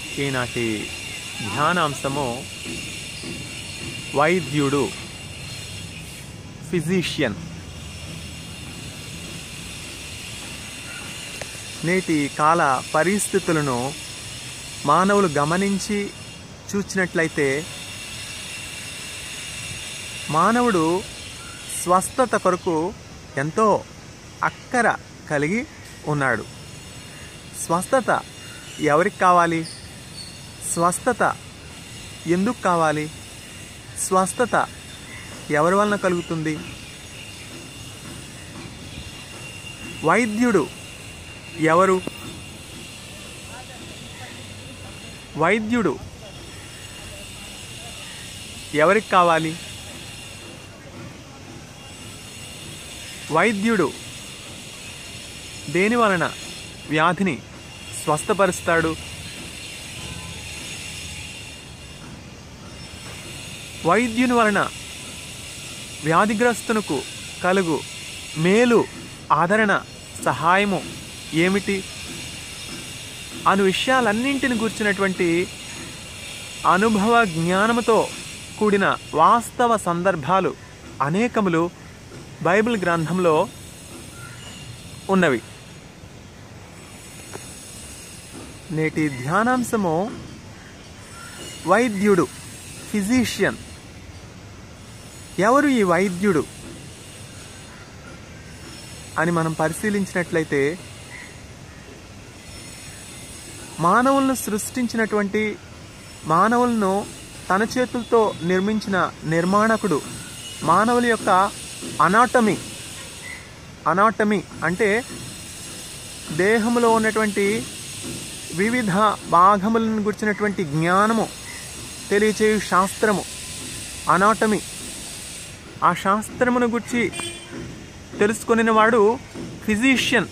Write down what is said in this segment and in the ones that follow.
ఈనాటి ధ్యానాంశము వైద్యుడు ఫిజిషియన్ నేటి కాల పరిస్థితులను మానవులు గమనించి చూచినట్లయితే మానవుడు స్వస్థత కొరకు ఎంతో అక్కర కలిగి ఉన్నాడు స్వస్థత ఎవరికి కావాలి స్వస్థత ఎందుకు కావాలి స్వస్థత ఎవరి వలన కలుగుతుంది వైద్యుడు ఎవరు వైద్యుడు ఎవరికి కావాలి వైద్యుడు దేని వలన వ్యాధిని స్వస్థపరుస్తాడు వైద్యుని వలన వ్యాధిగ్రస్తునకు కలుగు మేలు ఆదరణ సహాయము ఏమిటి అను విషయాలన్నింటిని గుర్చినటువంటి అనుభవ జ్ఞానముతో కూడిన వాస్తవ సందర్భాలు అనేకములు బైబిల్ గ్రంథంలో ఉన్నవి నేటి ధ్యానాంశము వైద్యుడు ఫిజిషియన్ ఎవరు ఈ వైద్యుడు అని మనం పరిశీలించినట్లయితే మానవులను సృష్టించినటువంటి మానవులను తన చేతులతో నిర్మించిన నిర్మాణకుడు మానవుల యొక్క అనాటమీ అనాటమీ అంటే దేహంలో ఉన్నటువంటి వివిధ భాగములను గుర్చినటువంటి జ్ఞానము తెలియచేయు శాస్త్రము అనాటమీ ఆ శాస్త్రమును గుర్చి తెలుసుకొనిన వాడు ఫిజిషియన్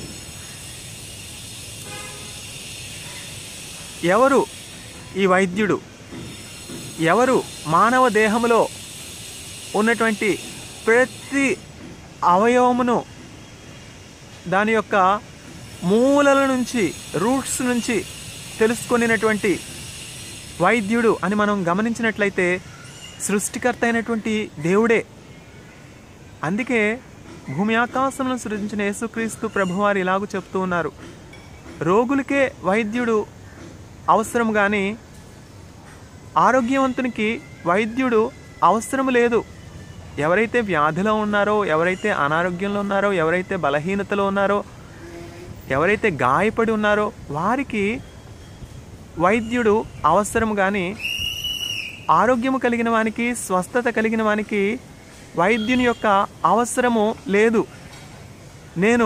ఎవరు ఈ వైద్యుడు ఎవరు మానవ దేహములో ఉన్నటువంటి ప్రతి అవయవమును దాని యొక్క మూలల నుంచి రూట్స్ నుంచి తెలుసుకొనినటువంటి వైద్యుడు అని మనం గమనించినట్లయితే సృష్టికర్త అయినటువంటి దేవుడే అందుకే భూమి ఆకాశములను సృజించిన యేసుక్రీస్తు ప్రభువారు ఇలాగూ చెప్తూ ఉన్నారు రోగులకే వైద్యుడు అవసరం కానీ ఆరోగ్యవంతునికి వైద్యుడు అవసరం లేదు ఎవరైతే వ్యాధిలో ఉన్నారో ఎవరైతే అనారోగ్యంలో ఉన్నారో ఎవరైతే బలహీనతలో ఉన్నారో ఎవరైతే గాయపడి ఉన్నారో వారికి వైద్యుడు అవసరం కానీ ఆరోగ్యము కలిగిన వానికి స్వస్థత కలిగిన వానికి వైద్యుని యొక్క అవసరము లేదు నేను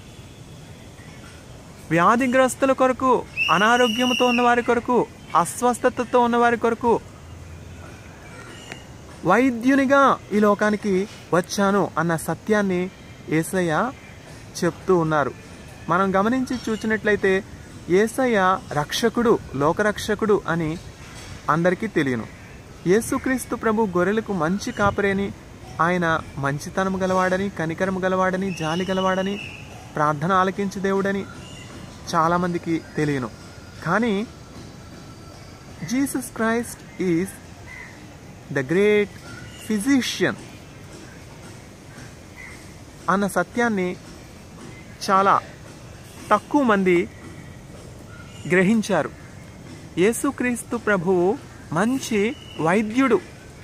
వ్యాధిగ్రస్తుల కొరకు అనారోగ్యముతో ఉన్నవారి కొరకు అస్వస్థతతో ఉన్నవారి కొరకు వైద్యునిగా ఈ లోకానికి వచ్చాను అన్న సత్యాన్ని ఏసయ్య చెప్తూ ఉన్నారు మనం గమనించి చూసినట్లయితే ఏసయ్య రక్షకుడు లోకరక్షకుడు అని అందరికీ తెలియను యేసుక్రీస్తు ప్రభు గొర్రెలకు మంచి కాపరేని ఆయన మంచితనం గలవాడని కనికరం గలవాడని జాలి గలవాడని ప్రార్థన ఆలకించు దేవుడని చాలామందికి తెలియను కానీ Jesus Christ is the great physician అన్న సత్యాన్ని చాలా తక్కువ మంది గ్రహించారు యేసుక్రీస్తు ప్రభువు మంచి వైద్యుడు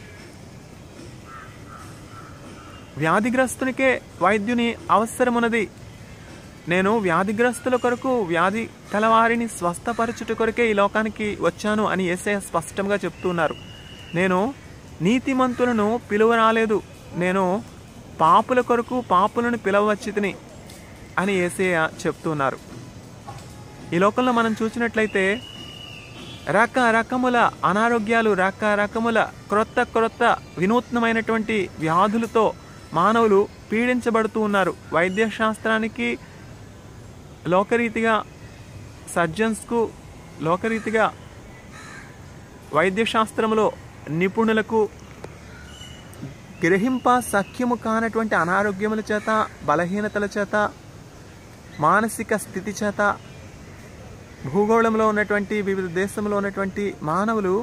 వ్యాధిగ్రస్తునికే వైద్యుని అవసరమున్నది నేను వ్యాధిగ్రస్తుల కొరకు వ్యాధి కలవారిని స్వస్థపరచుట కొరకే ఈ లోకానికి వచ్చాను అని ఏసయ స్పష్టంగా చెప్తున్నారు నేను నీతిమంతులను పిలువ రాలేదు నేను పాపుల కొరకు పాపులను పిలవచ్చితిని అని ఏసయ్య చెప్తున్నారు ఈ లోకంలో మనం చూసినట్లయితే రకరకముల అనారోగ్యాలు రకరకముల క్రొత్త క్రొత్త వినూత్నమైనటువంటి వ్యాధులతో మానవులు పీడించబడుతూ ఉన్నారు వైద్య శాస్త్రానికి లోకరీతిగా సర్జన్స్కు లోకరీతిగా వైద్యశాస్త్రంలో నిపుణులకు గ్రహింప సఖ్యము కానటువంటి అనారోగ్యముల చేత బలహీనతల చేత మానసిక స్థితి చేత భూగోళంలో ఉన్నటువంటి వివిధ దేశంలో ఉన్నటువంటి మానవులు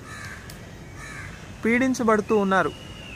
పీడించబడుతూ ఉన్నారు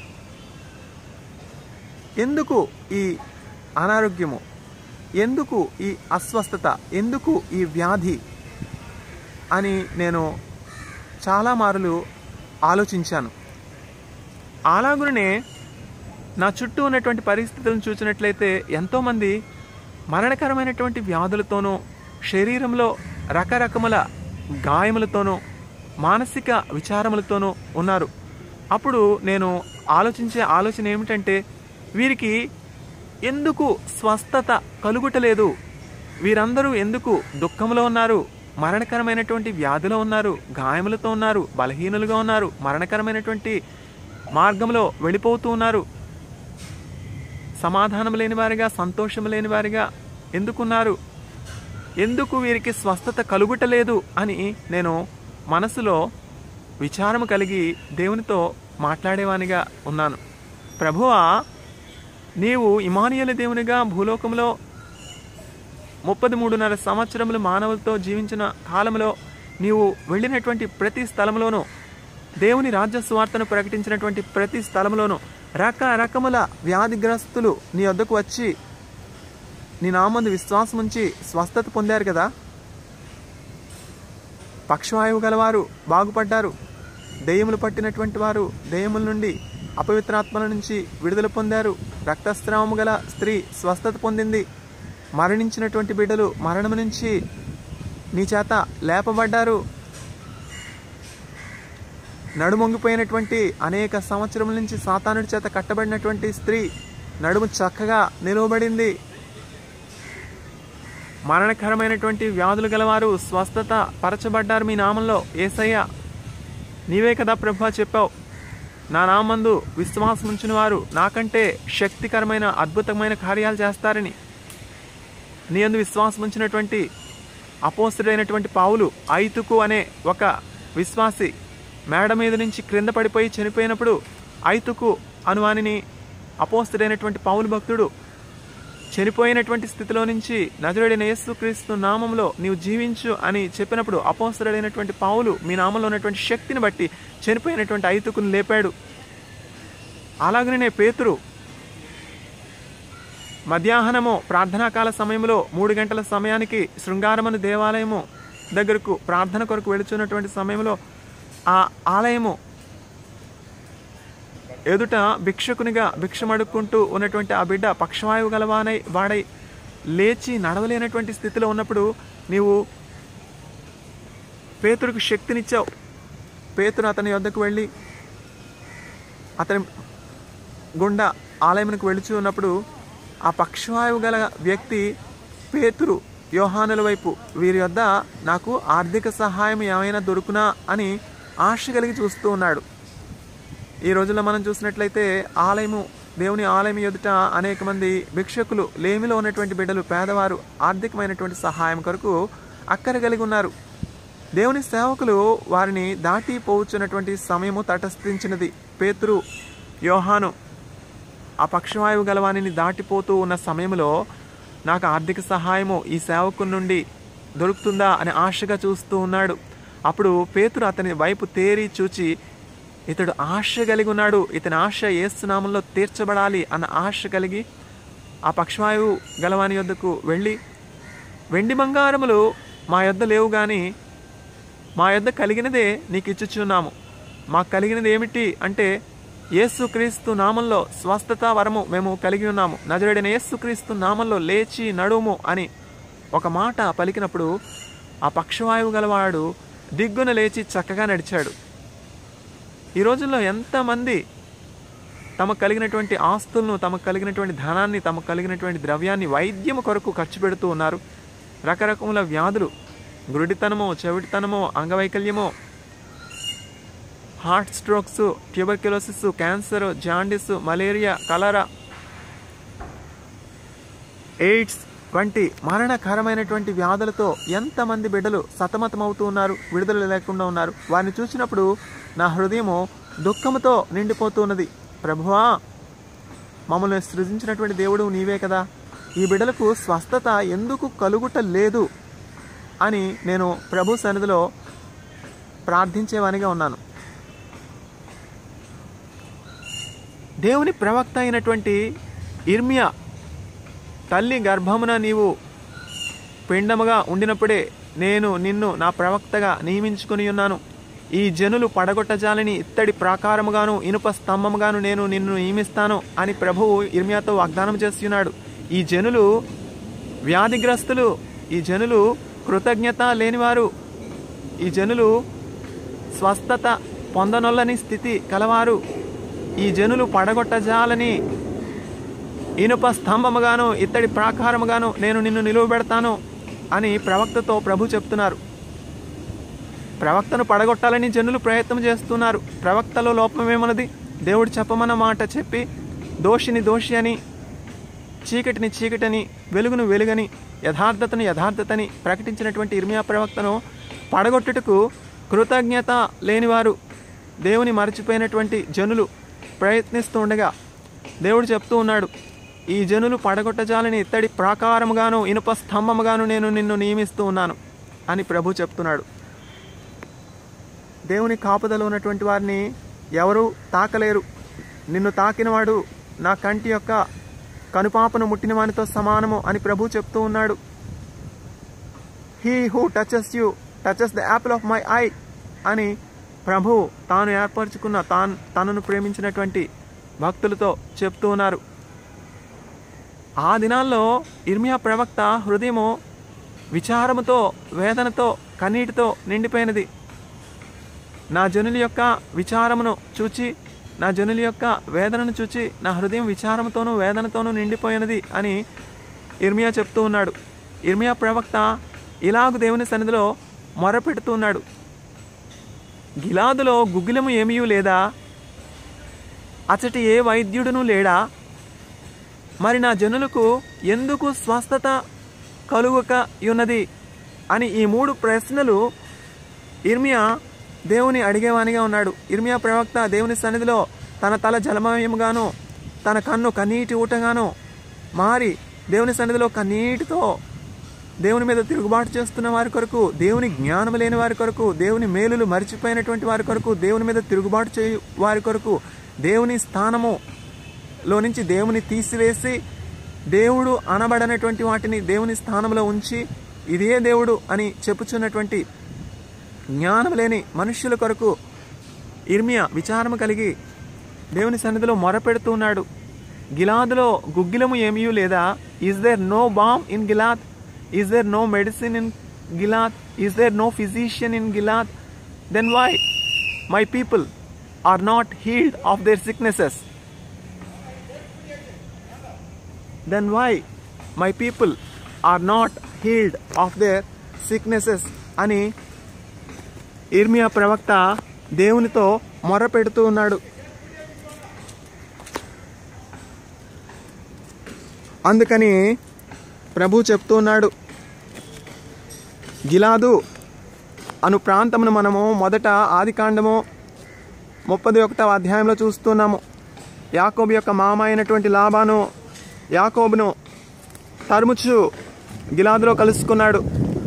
ఎందుకు ఈ అనారోగ్యము ఎందుకు ఈ అస్వస్థత ఎందుకు ఈ వ్యాధి అని నేను చాలా మారులు ఆలోచించాను అలాగునే నా చుట్టూ ఉన్నటువంటి పరిస్థితులను చూసినట్లయితే ఎంతోమంది మరణకరమైనటువంటి వ్యాధులతోనూ శరీరంలో రకరకముల గాయములతోనూ మానసిక విచారములతోనూ ఉన్నారు అప్పుడు నేను ఆలోచించే ఆలోచన ఏమిటంటే వీరికి ఎందుకు స్వస్థత కలుగుటలేదు వీరందరూ ఎందుకు దుఃఖంలో ఉన్నారు మరణకరమైనటువంటి వ్యాధిలో ఉన్నారు గాయములతో ఉన్నారు బలహీనులుగా ఉన్నారు మరణకరమైనటువంటి మార్గంలో వెళ్ళిపోతూ ఉన్నారు సమాధానం లేని వారిగా సంతోషం లేని వారిగా ఎందుకున్నారు ఎందుకు వీరికి స్వస్థత కలుగుటలేదు అని నేను మనసులో విచారం కలిగి దేవునితో మాట్లాడేవానిగా ఉన్నాను ప్రభువా నీవు ఇమానియల దేవునిగా భూలోకంలో ముప్పది మూడున్నర సంవత్సరములు మానవులతో జీవించిన కాలంలో నీవు వెళ్ళినటువంటి ప్రతి స్థలంలోనూ దేవుని రాజ్య స్వార్థను ప్రకటించినటువంటి ప్రతి స్థలంలోనూ రకరకముల వ్యాధిగ్రస్తులు నీ వద్దకు వచ్చి నీ నామందు విశ్వాసం ఉంచి స్వస్థత పొందారు కదా పక్షవాయువు గలవారు బాగుపడ్డారు దెయ్యములు పట్టినటువంటి వారు దెయ్యముల నుండి అపవిత్రాత్మల నుంచి విడుదల పొందారు రక్తస్రావము గల స్త్రీ స్వస్థత పొందింది మరణించినటువంటి బిడ్డలు మరణం నుంచి నీ చేత లేపబడ్డారు నడుమొంగిపోయినటువంటి అనేక సంవత్సరముల నుంచి సాతానుడి చేత కట్టబడినటువంటి స్త్రీ నడుము చక్కగా నిలువబడింది మరణకరమైనటువంటి వ్యాధులు గలవారు స్వస్థత పరచబడ్డారు మీ నామంలో ఏసయ్య నీవే కదా ప్రభా చెప్పావు నా నామందు విశ్వాసం ఉంచిన వారు నాకంటే శక్తికరమైన అద్భుతమైన కార్యాలు చేస్తారని నీ అందు విశ్వాసం ఉంచినటువంటి అపోస్తుడైనటువంటి పావులు ఐతుకు అనే ఒక విశ్వాసి మేడ మీద నుంచి క్రింద పడిపోయి చనిపోయినప్పుడు ఐతుకు అనువానిని అపోస్తుడైనటువంటి పావులు భక్తుడు చనిపోయినటువంటి స్థితిలో నుంచి నజరుడైన యేసుక్రీస్తు నామంలో నీవు జీవించు అని చెప్పినప్పుడు అపోస్తరుడైనటువంటి పావులు మీ నామంలో ఉన్నటువంటి శక్తిని బట్టి చనిపోయినటువంటి ఐతుకును లేపాడు అలాగనే పేతురు మధ్యాహ్నము ప్రార్థనాకాల సమయంలో మూడు గంటల సమయానికి శృంగారమను దేవాలయము దగ్గరకు ప్రార్థన కొరకు వెళుచున్నటువంటి సమయంలో ఆ ఆలయము ఎదుట భిక్షకునిగా భిక్షమడుక్కుంటూ ఉన్నటువంటి ఆ బిడ్డ పక్షవాయువు గలవానై వాడై లేచి నడవలేనటువంటి స్థితిలో ఉన్నప్పుడు నీవు పేతురుకు శక్తినిచ్చావు పేతురు అతని వద్దకు వెళ్ళి అతని గుండా ఆలయమునకు వెళుచు ఉన్నప్పుడు ఆ పక్షవాయువు గల వ్యక్తి పేతురు యోహానుల వైపు వీరి వద్ద నాకు ఆర్థిక సహాయం ఏమైనా దొరుకునా అని ఆశ కలిగి చూస్తూ ఉన్నాడు ఈ రోజుల్లో మనం చూసినట్లయితే ఆలయము దేవుని ఆలయం ఎదుట అనేక మంది భిక్షకులు లేమిలో ఉన్నటువంటి బిడ్డలు పేదవారు ఆర్థికమైనటువంటి సహాయం కొరకు అక్కర కలిగి ఉన్నారు దేవుని సేవకులు వారిని దాటి పోవచ్చున్నటువంటి సమయము తటస్థించినది పేతురు యోహాను ఆ పక్షవాయువు గలవాణిని దాటిపోతూ ఉన్న సమయంలో నాకు ఆర్థిక సహాయము ఈ సేవకుని నుండి దొరుకుతుందా అని ఆశగా చూస్తూ ఉన్నాడు అప్పుడు పేతురు అతని వైపు తేరి చూచి ఇతడు ఆశ కలిగి ఉన్నాడు ఇతని ఆశ ఏసునామంలో తీర్చబడాలి అన్న ఆశ కలిగి ఆ పక్షవాయువు గలవాని యొద్దకు వెళ్ళి వెండి బంగారములు మా యొద్ద లేవు కానీ మా యొద్ద కలిగినదే నీకు ఇచ్చుచున్నాము మాకు కలిగినది ఏమిటి అంటే యేసుక్రీస్తు నామంలో స్వస్థత వరము మేము కలిగి ఉన్నాము నజరుడైన యేసుక్రీస్తు నామంలో లేచి నడుము అని ఒక మాట పలికినప్పుడు ఆ పక్షవాయువు గలవాడు దిగ్గున లేచి చక్కగా నడిచాడు ఈ రోజుల్లో ఎంతమంది తమకు కలిగినటువంటి ఆస్తులను తమకు కలిగినటువంటి ధనాన్ని తమకు కలిగినటువంటి ద్రవ్యాన్ని వైద్యము కొరకు ఖర్చు పెడుతూ ఉన్నారు రకరకముల వ్యాధులు గురుడితనమో చెవిటితనమో అంగవైకల్యమో heart strokes tuberculosis cancer jaundice malaria cholera AIDS వంటి మరణకరమైనటువంటి వ్యాధులతో ఎంతమంది బిడ్డలు సతమతమవుతూ ఉన్నారు విడుదల లేకుండా ఉన్నారు వారిని చూసినప్పుడు నా హృదయము దుఃఖముతో నిండిపోతూ ఉన్నది ప్రభువా మమ్మల్ని సృజించినటువంటి దేవుడు నీవే కదా ఈ బిడ్డలకు స్వస్థత ఎందుకు కలుగుట లేదు అని నేను ప్రభు సన్నిధిలో ప్రార్థించేవానిగా ఉన్నాను దేవుని ప్రవక్త అయినటువంటి ఇర్మియా తల్లి గర్భమున నీవు పిండముగా ఉండినప్పుడే నేను నిన్ను నా ప్రవక్తగా నియమించుకుని ఉన్నాను ఈ జనులు పడగొట్టజాలని ఇత్తడి ప్రాకారముగాను ఇనుప స్తంభముగాను నేను నిన్ను నియమిస్తాను అని ప్రభువు ఇర్మియాతో వాగ్దానం చేస్తున్నాడు ఈ జనులు వ్యాధిగ్రస్తులు ఈ జనులు కృతజ్ఞత లేనివారు ఈ జనులు స్వస్థత పొందనొల్లని స్థితి కలవారు ఈ జనులు పడగొట్టజాలని ఇనుప స్తంభముగాను ఇత్తడి ప్రాకారముగాను నేను నిన్ను నిలువబెడతాను అని ప్రవక్తతో ప్రభు చెప్తున్నారు ప్రవక్తను పడగొట్టాలని జనులు ప్రయత్నం చేస్తున్నారు ప్రవక్తలో లోపమేమన్నది దేవుడు చెప్పమన్న మాట చెప్పి దోషిని దోషి అని చీకటిని చీకటని వెలుగును వెలుగని యథార్థతను యథార్థతని ప్రకటించినటువంటి ఇర్మియా ప్రవక్తను పడగొట్టుటకు కృతజ్ఞత లేనివారు దేవుని మరచిపోయినటువంటి జనులు ప్రయత్నిస్తూ ఉండగా దేవుడు చెప్తూ ఉన్నాడు ఈ జనులు పడగొట్టజాలని ఇత్తడి ప్రాకారముగాను ఇనుప స్తంభముగాను నేను నిన్ను నియమిస్తూ ఉన్నాను అని ప్రభు చెప్తున్నాడు దేవుని కాపుదల ఉన్నటువంటి వారిని ఎవరు తాకలేరు నిన్ను తాకినవాడు నా కంటి యొక్క కనుపాపను ముట్టిన వానితో సమానము అని ప్రభు చెప్తూ ఉన్నాడు he who touches you touches the apple of my eye అని ప్రభు తాను ఏర్పరచుకున్న తాను తనను ప్రేమించినటువంటి భక్తులతో చెప్తూ ఉన్నారు ఆ దినాల్లో ఇర్మియా ప్రవక్త హృదయము విచారముతో వేదనతో కన్నీటితో నిండిపోయినది నా జనుల యొక్క విచారమును చూచి నా జనుల యొక్క వేదనను చూచి నా హృదయం విచారంతోనూ వేదనతోనూ నిండిపోయినది అని ఇర్మియా చెప్తూ ఉన్నాడు ఇర్మియా ప్రవక్త ఇలాగు దేవుని సన్నిధిలో మొరపెడుతూ ఉన్నాడు గిలాదులో గుగ్గిలము ఏమీ లేదా అచటి ఏ వైద్యుడును లేడా మరి నా జనులకు ఎందుకు స్వస్థత కలుగక ఉన్నది అని ఈ మూడు ప్రశ్నలు ఇర్మియా దేవుని అడిగేవానిగా ఉన్నాడు ఇర్మియా ప్రవక్త దేవుని సన్నిధిలో తన తల జలమయముగాను తన కన్ను కన్నీటి ఊటగాను మారి దేవుని సన్నిధిలో కన్నీటితో దేవుని మీద తిరుగుబాటు చేస్తున్న వారి కొరకు దేవుని జ్ఞానం లేని వారి కొరకు దేవుని మేలులు మరిచిపోయినటువంటి వారి కొరకు దేవుని మీద తిరుగుబాటు చేయు వారి కొరకు దేవుని స్థానము లో నుంచి దేవుని తీసివేసి దేవుడు అనబడనటువంటి వాటిని దేవుని స్థానంలో ఉంచి ఇదే దేవుడు అని చెప్పుచున్నటువంటి జ్ఞానం లేని మనుష్యుల కొరకు ఇర్మియా విచారము కలిగి దేవుని సన్నిధిలో మొరపెడుతూ ఉన్నాడు గిలాదులో గుగ్గిలము ఏమీ లేదా is there no balm in Gilead is there no medicine in Gilead is there no physician in Gilead then why my people are not healed of their sicknesses then why my people are not healed of their sicknesses అని ఇర్మియా ప్రవక్త దేవునితో మొరపెడుతూ ఉన్నాడు అందుకని ప్రభు చెప్తూ ఉన్నాడు గిలాదు అను ప్రాంతమును మనము మొదట ఆదికాండము ముప్పది ఒకటవ అధ్యాయంలో చూస్తున్నాము యాకోబు యొక్క మామ అయినటువంటి లాభాను యాకోబును తరుముచు గిలాదులో కలుసుకున్నాడు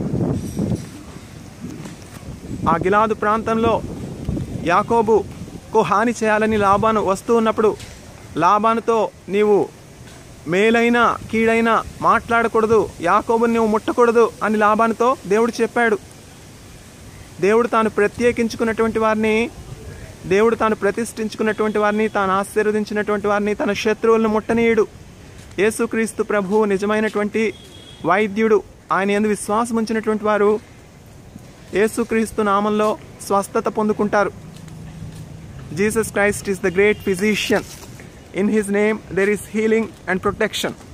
ఆ గిలాదు ప్రాంతంలో యాకోబుకు హాని చేయాలని లాభాను వస్తూ ఉన్నప్పుడు లాభానుతో నీవు మేలైన కీడైన మాట్లాడకూడదు యాకోబుని నువ్వు ముట్టకూడదు అని లాభానుతో దేవుడు చెప్పాడు దేవుడు తాను ప్రత్యేకించుకున్నటువంటి వారిని దేవుడు తాను ప్రతిష్ఠించుకున్నటువంటి వారిని తాను ఆశీర్వదించినటువంటి వారిని తన శత్రువులను ముట్టనీయుడు యేసుక్రీస్తు ప్రభువు నిజమైనటువంటి వైద్యుడు ఆయన ఎందు విశ్వాసం ఉంచినటువంటి వారు యేసుక్రీస్తు నామంలో స్వస్థత పొందుకుంటారు Jesus Christ is the great physician in his name there is healing and protection